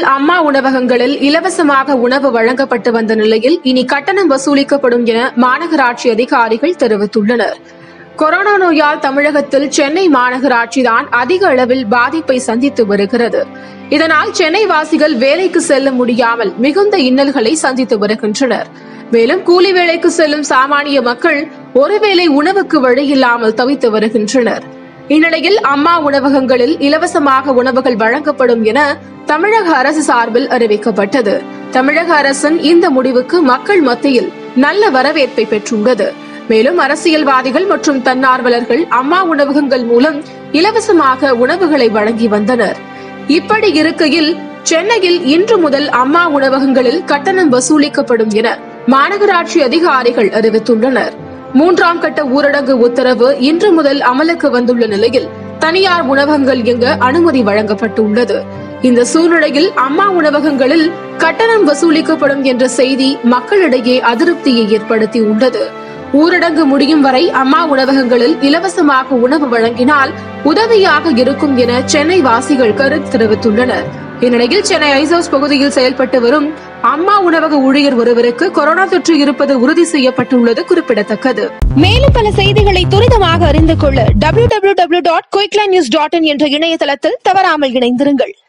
அம்மா உணவகங்களில் இலவசமாக உணவு வழங்கப்பட்டு வந்த நிலையில் இனி கட்டணம் வசூலிக்கப்படும் என மாநகராட்சி அதிகாரிகள் தெரிவித்துள்ளனர் கொரோனா நோயால் தமிழகத்தில் சென்னை மாநகராட்சிதான் அதிக அளவில் பாதிப்பை சந்தித்து வருகிறது இதனால் சென்னை வாசிகள் வேலைக்கு செல்ல முடியாமல் மிகுந்த இன்னல்களை சந்தித்து வருகின்றனர் மேலும் கூலி வேலைக்கு செல்லும் சாமானிய மக்கள் ஒருவேளை உணவுக்கு வழியில்லாமல் தவித்து வருகின்றனர் இந்நிலையில் அம்மா உணவகங்களில் இலவசமாக உணவுகள் வழங்கப்படும் என தமிழக அரசு சார்பில் அறிவிக்கப்பட்டது தமிழக அரசின் இந்த முடிவுக்கு மக்கள் மத்தியில் நல்ல வரவேற்பை பெற்றுள்ளது மேலும் அரசியல்வாதிகள் மற்றும் தன்னார்வலர்கள் அம்மா உணவகங்கள் மூலம் இலவசமாக உணவுகளை வழங்கி வந்தனர் இப்படி இருக்கையில் சென்னையில் இன்று முதல் அம்மா உணவகங்களில் கட்டணம் வசூலிக்கப்படும் என மாநகராட்சி அதிகாரிகள் அறிவித்துள்ளனர் மூன்றாம் கட்ட ஊரடங்கு உத்தரவு இன்று முதல் அமலுக்கு வந்துள்ள நிலையில் தனியார் உணவகங்கள் இயங்க அனுமதி வழங்கப்பட்டுள்ளது இந்த சூழ்நிலையில் அம்மா உணவகங்களில் கட்டணம் வசூலிக்கப்படும் என்ற செய்தி மக்களிடையே அதிருப்தியை ஏற்படுத்தியுள்ளது ஊரடங்கு முடியும் வரை அம்மா உணவகங்களில் இலவசமாக உணவு வழங்கினால் உதவியாக இருக்கும் என சென்னை வாசிகள் கருத்து தெரிவித்துள்ளனர் இந்நிலையில் சென்னை ஐசோஸ் பகுதியில் செயல்பட்டு வரும் அம்மா உணவக ஊழியர் ஒருவருக்கு கொரோனா தொற்று இருப்பது உறுதி செய்யப்பட்டுள்ளது குறிப்பிடத்தக்கது மேலும் பல செய்திகளை துரிதமாக அறிந்து கொள்ள www.quicklines.in என்ற இணையதளத்தில் தவறாமல் இணைந்திருங்கள்